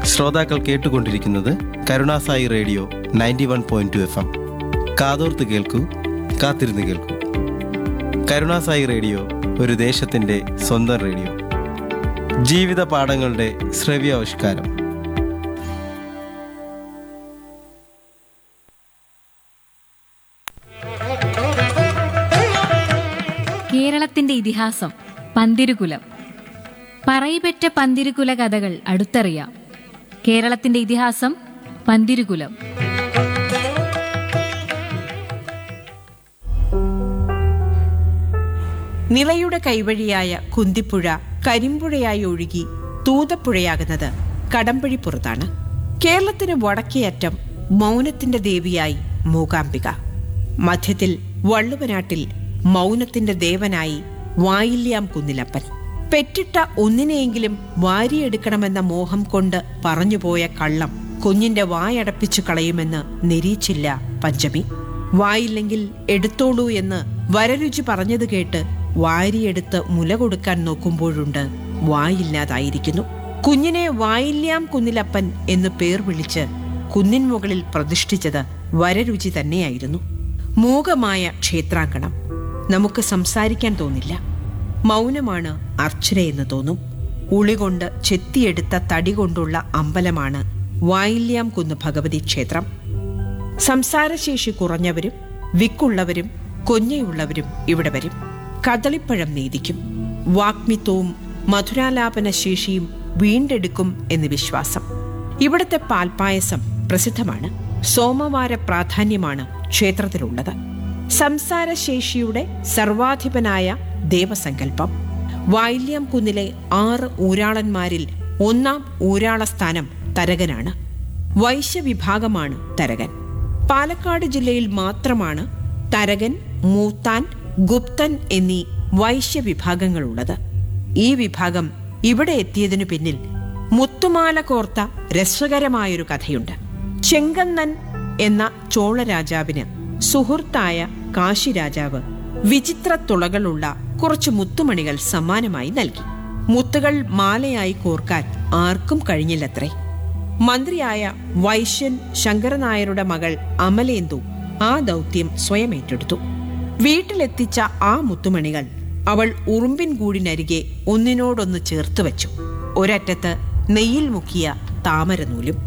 ശ്രോതാക്കൾ കേട്ടുകൊണ്ടിരിക്കുന്നത് Karunasai radio ninety one point two F M കാതോർത്ത് കേൾക്കൂ കാത്തിരുന്ന് കേൾക്കൂ കരുണാസായി റേഡിയോ ഒരു ദേശത്തിൻ്റെ സ്വന്തം റേഡിയോ ജീവിത പാഠങ്ങളുടെ ശ്രവ്യാവിഷ്കാരം കേരളത്തിന്റെ ഇതിഹാസം പന്തിരുകുലം പറയിപെറ്റ പന്തിരുകുല കഥകൾ അടുത്തറിയാം കേരളത്തിന്റെ ഇതിഹാസം പന്തിരുകുലം നിളയുടെ കൈവഴിയായ കുന്തിപ്പുഴ കരിമ്പുഴയായി ഒഴുകി തൂതപ്പുഴയാകുന്നത് കടമ്പഴിപ്പുറത്താണ് കേരളത്തിന് വടക്കേ അറ്റം മൗനത്തിന്റെ ദേവിയായി മൂകാംബിക മധ്യത്തിൽ വള്ളുവനാട്ടിൽ മൗനത്തിന്റെ ദേവനായി വായില്യാം കുന്നിലപ്പൻ പെറ്റിട്ട ഒന്നിനെയെങ്കിലും വാരിയെടുക്കണമെന്ന മോഹം കൊണ്ട് പറഞ്ഞുപോയ കള്ളം കുഞ്ഞിന്റെ വായടപ്പിച്ചു കളയുമെന്ന് നിരീച്ചില്ല പഞ്ചമി വായില്ലെങ്കിൽ എടുത്തോളൂ എന്ന് വരരുചി പറഞ്ഞത് കേട്ട് വാരിയെടുത്ത് മുല കൊടുക്കാൻ നോക്കുമ്പോഴുണ്ട് വായില്ലാതായിരിക്കുന്നു കുഞ്ഞിനെ വായില്യാം കുന്നിലപ്പൻ എന്ന് പേർ വിളിച്ച് കുന്നിൻ മുകളിൽ പ്രതിഷ്ഠിച്ചത് വരരുചി തന്നെയായിരുന്നു മൂകമായ ക്ഷേത്രാങ്കണം നമുക്ക് സംസാരിക്കാൻ തോന്നില്ല മൗനമാണ് അർച്ചനയെന്ന് തോന്നും ഉളികൊണ്ട് ചെത്തിയെടുത്ത തടി കൊണ്ടുള്ള അമ്പലമാണ് വായില്യാം കുന്ന് ഭഗവതി ക്ഷേത്രം സംസാരശേഷി കുറഞ്ഞവരും വിക്കുള്ളവരും കൊഞ്ഞയുള്ളവരും ഇവിടെ വരും കദളിപ്പഴം നീതിക്കും വാഗ്മിത്വവും മധുരാലാപന ശേഷിയും വീണ്ടെടുക്കും എന്ന് വിശ്വാസം ഇവിടുത്തെ പാൽപ്പായസം പ്രസിദ്ധമാണ് സോമവാര പ്രാധാന്യമാണ് ക്ഷേത്രത്തിലുള്ളത് സംസാരശേഷിയുടെ സർവാധിപനായ ദേവസങ്കല്പം വായില്യം കുന്നിലെ ആറ് ഊരാളന്മാരിൽ ഒന്നാം ഊരാള സ്ഥാനം തരകനാണ് വൈശ്യവിഭാഗമാണ് തരകൻ പാലക്കാട് ജില്ലയിൽ മാത്രമാണ് തരകൻ മൂത്താൻ ഗുപ്തൻ എന്നീ വൈശ്യവിഭാഗങ്ങളുള്ളത് ഈ വിഭാഗം ഇവിടെ എത്തിയതിനു പിന്നിൽ മുത്തുമാല കോർത്ത രസകരമായൊരു കഥയുണ്ട് ചെങ്കന്നൻ എന്ന ചോള രാജാവിന് സുഹൃത്തായ കാശി രാജാവ് വിചിത്ര തുളകളുള്ള കുറച്ച് മുത്തുമണികൾ സമ്മാനമായി നൽകി മുത്തുകൾ മാലയായി കോർക്കാൻ ആർക്കും കഴിഞ്ഞില്ലത്രേ മന്ത്രിയായ വൈശ്യൻ ശങ്കരനായരുടെ മകൾ അമലേന്ദു ആ ദൗത്യം സ്വയം ഏറ്റെടുത്തു വീട്ടിലെത്തിച്ച ആ മുത്തുമണികൾ അവൾ ഉറുമ്പിൻ കൂടിനരികെ ഒന്നിനോടൊന്ന് ചേർത്ത് വച്ചു ഒരറ്റത്ത് നെയ്യിൽ മുക്കിയ താമരനൂലും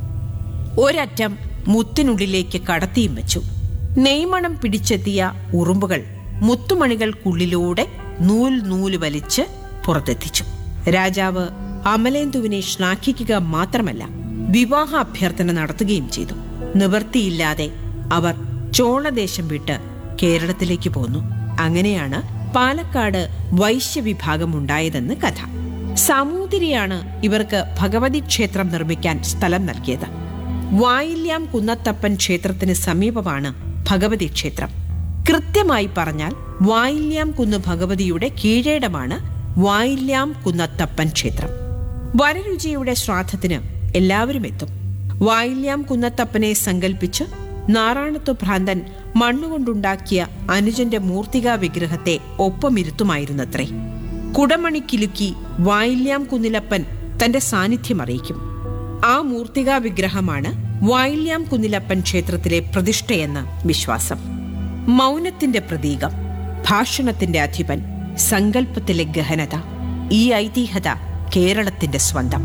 ഒരറ്റം മുത്തിനുള്ളിലേക്ക് കടത്തിയും വെച്ചു നെയ്മണം പിടിച്ചെത്തിയ ഉറുമ്പുകൾ മുത്തുമണികൾക്കുള്ളിലൂടെ നൂൽ നൂല് വലിച്ച് പുറത്തെത്തിച്ചു രാജാവ് അമലേന്ദുവിനെ ശ്ലാഘിക്കുക മാത്രമല്ല വിവാഹ അഭ്യർത്ഥന നടത്തുകയും ചെയ്തു നിവൃത്തിയില്ലാതെ അവർ ചോളദേശം വിട്ട് കേരളത്തിലേക്ക് പോന്നു അങ്ങനെയാണ് പാലക്കാട് വൈശ്യവിഭാഗം ഉണ്ടായതെന്ന് കഥ സാമൂതിരിയാണ് ഇവർക്ക് ഭഗവതി ക്ഷേത്രം നിർമ്മിക്കാൻ സ്ഥലം നൽകിയത് വായില്യാം കുന്നത്തപ്പൻ ക്ഷേത്രത്തിന് സമീപമാണ് ഭഗവതി ക്ഷേത്രം കൃത്യമായി പറഞ്ഞാൽ വായില്യാം കുന്ന് ഭഗവതിയുടെ കീഴേടമാണ് വായില്യാം കുന്നത്തപ്പൻ ക്ഷേത്രം വരരുചിയുടെ ശ്രാദ്ധത്തിന് എല്ലാവരും എത്തും വായില്യാം കുന്നത്തപ്പനെ സങ്കല്പിച്ച് നാറാണത്വ ഭ്രാന്തൻ മണ്ണുകൊണ്ടുണ്ടാക്കിയ അനുജന്റെ മൂർത്തികാ വിഗ്രഹത്തെ ഒപ്പമിരുത്തുമായിരുന്നത്രേ കുടമണി കിലുക്കി വായില്യാം കുന്നിലപ്പൻ തന്റെ സാന്നിധ്യം അറിയിക്കും ആ മൂർത്തികാ വിഗ്രഹമാണ് വായില്യാം കുന്നിലപ്പൻ ക്ഷേത്രത്തിലെ പ്രതിഷ്ഠയെന്ന് വിശ്വാസം മൗനത്തിന്റെ പ്രതീകം ഭാഷണത്തിന്റെ അധിപൻ സങ്കല്പത്തിലെ ഗഹനത ഈ ഐതിഹ്യത കേരളത്തിന്റെ സ്വന്തം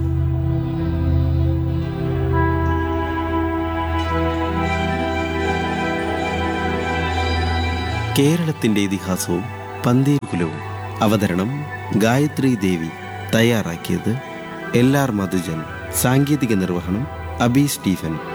കേരളത്തിൻ്റെ ഇതിഹാസവും പന്തീരുകുലവും അവതരണം ഗായത്രി ദേവി തയ്യാറാക്കിയത് എൽ ആർ മധുജൻ സാങ്കേതിക നിർവഹണം അബി സ്റ്റീഫൻ